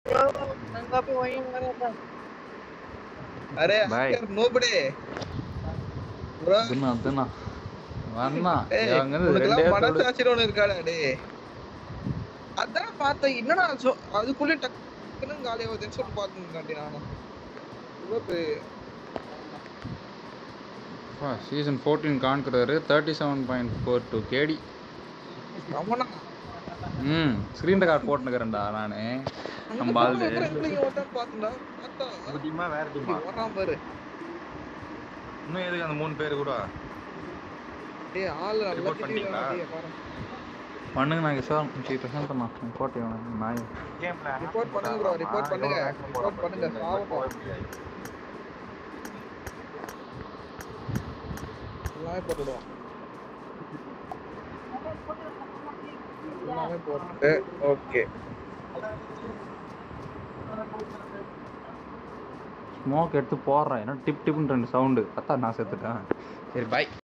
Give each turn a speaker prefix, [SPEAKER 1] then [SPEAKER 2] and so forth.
[SPEAKER 1] नंगा पे वहीं मारा था
[SPEAKER 2] अरे
[SPEAKER 3] Bye.
[SPEAKER 2] यार nobody bro
[SPEAKER 3] அதுனா அதுனா வண்ணா
[SPEAKER 2] ஏய்
[SPEAKER 3] அங்க
[SPEAKER 2] உனக்கெல்லாம்
[SPEAKER 3] ரெண்டே சொல்லு
[SPEAKER 2] மனசாட்சின்னு ஒண்ணு இருக்காடா டேய் அதான் பார்த்தேன் என்னடா சொ- அதுக்குள்ளே டக்குன்னு காலி ஆகுதுன்னு சொல்லிட்டு பார்த்துருக்காண்டி நானும் இவ்வளோ பெரிய
[SPEAKER 3] சீசன் ஃபோர்டீன் காண்கிறாரு thirty seven point four two கேடி
[SPEAKER 2] ரமணா
[SPEAKER 3] ம் ஸ்க்ரீன் ரெக்கார்ட் போட்டுக்கிறேன்டா நான் நம்ம ஆளு
[SPEAKER 2] பார்த்தா
[SPEAKER 4] நம்ம டீமா வேற டீமா
[SPEAKER 2] வரான் பாரு
[SPEAKER 4] இன்னும் எதுக்கு அந்த மூணு பேர் கூட
[SPEAKER 2] டேய் ஆளு நல்லா
[SPEAKER 4] Report பண்ணிட்டீங்களா?
[SPEAKER 2] திடீர்னு பாரு
[SPEAKER 3] பண்ணுங்க நான் சார் சரி பிரசாந்த் அண்ணா போட்டு நாய்
[SPEAKER 4] கேம்ல
[SPEAKER 2] Report பண்ணுங்க bro, report பண்ணுங்க. Report பண்ணுங்க, பாவம். எல்லாமே போட்டுடுவோம் எல்லாமே போட்டு ஓகே
[SPEAKER 3] ஸ்மோக் எடுத்து போடுறேன் ஏன்னா டிப் டிப்னு ரெண்டு சவுண்டு பார்த்தா நான் செத்துட்டேன் சரி பாய்